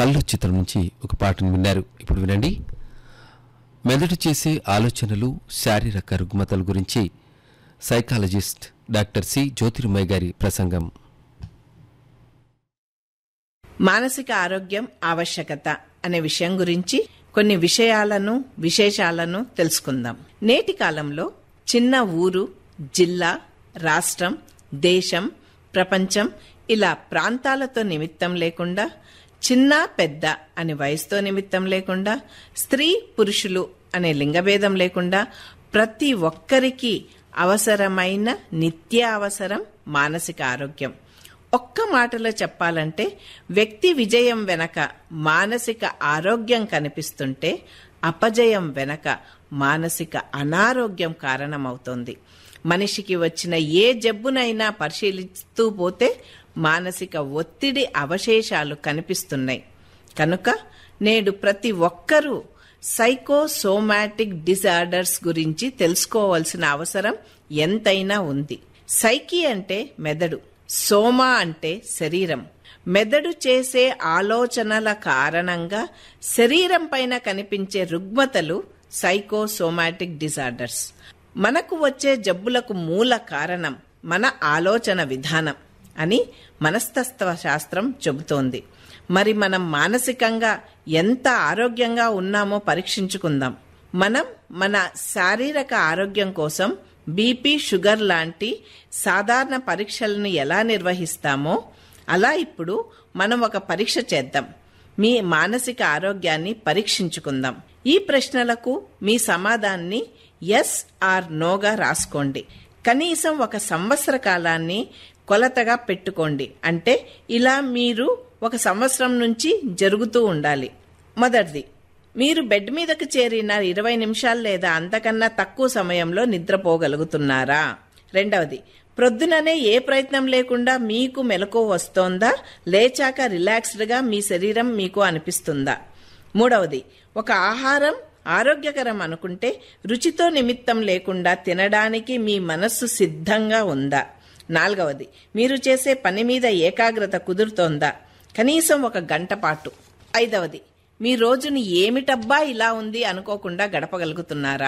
కళ్ళు చిత్రం నుంచి ఒక పాటను విన్నారు ఇప్పుడు వినండి మెదడు చేసే ఆలోచనలు శారీరక రుగ్మతల గురించి సైకాలజిస్ట్ డాక్టర్ సి జ్యోతిర్మయ్య గారి ప్రసంగం మానసిక ఆరోగ్యం ఆవశ్యకత అనే విషయం గురించి కొన్ని విషయాలను విశేషాలను తెలుసుకుందాం నేటి కాలంలో చిన్న ఊరు జిల్లా రాష్ట్రం దేశం ప్రపంచం ఇలా ప్రాంతాలతో నిమిత్తం లేకుండా చిన్న పెద్ద అనే వయసుతో నిమిత్తం లేకుండా స్త్రీ పురుషులు అనే లింగభేదం లేకుండా ప్రతి ఒక్కరికి అవసరమైన నిత్య అవసరం మానసిక ఆరోగ్యం ఒక్క మాటలో చెప్పాలంటే వ్యక్తి విజయం వెనక మానసిక ఆరోగ్యం కనిపిస్తుంటే అపజయం వెనక మానసిక అనారోగ్యం కారణమవుతోంది మనిషికి వచ్చిన ఏ జబ్బునైనా పరిశీలిస్తూ పోతే మానసిక ఒత్తిడి అవశేషాలు కనిపిస్తున్నాయి కనుక నేడు ప్రతి ఒక్కరూ సైకోసోమాటిక్ డిజార్డర్స్ గురించి తెలుసుకోవాల్సిన అవసరం ఎంతైనా ఉంది సైకి అంటే మెదడు సోమా అంటే శరీరం మెదడు చేసే ఆలోచనల కారణంగా శరీరం పైన కనిపించే రుగ్మతలు సైకోసోమాటిక్ డిజార్డర్స్ మనకు వచ్చే జబ్బులకు మూల కారణం మన ఆలోచన విధానం అని మనస్తత్వ శాస్త్రం చెబుతోంది మరి మనం మానసికంగా ఎంత ఆరోగ్యంగా ఉన్నామో పరీక్షించుకుందాం మనం మన శారీరక ఆరోగ్యం కోసం బీపీ షుగర్ లాంటి సాధారణ పరీక్షలను ఎలా నిర్వహిస్తామో అలా ఇప్పుడు మనం ఒక పరీక్ష చేద్దాం మీ మానసిక ఆరోగ్యాన్ని పరీక్షించుకుందాం ఈ ప్రశ్నలకు మీ సమాధానాన్ని ఎస్ ఆర్ నోగా రాసుకోండి కనీసం ఒక సంవత్సర కాలాన్ని కొలతగా పెట్టుకోండి అంటే ఇలా మీరు ఒక సంవత్సరం నుంచి జరుగుతూ ఉండాలి మొదటిది మీరు బెడ్ మీదకు చేరిన ఇరవై నిమిషాలు లేదా అంతకన్నా తక్కువ సమయంలో నిద్రపోగలుగుతున్నారా రెండవది ప్రొద్దుననే ఏ ప్రయత్నం లేకుండా మీకు మెలకు వస్తోందా లేచాక రిలాక్స్డ్గా మీ శరీరం మీకు అనిపిస్తుందా మూడవది ఒక ఆహారం ఆరోగ్యకరం అనుకుంటే రుచితో నిమిత్తం లేకుండా తినడానికి మీ మనస్సు సిద్ధంగా ఉందా నాలుగవది మీరు చేసే పని మీద ఏకాగ్రత కుదురుతోందా కనీసం ఒక గంట పాటు ఐదవది మీ రోజుని ఏమిటబ్బా ఇలా ఉంది అనుకోకుండా గడపగలుగుతున్నారా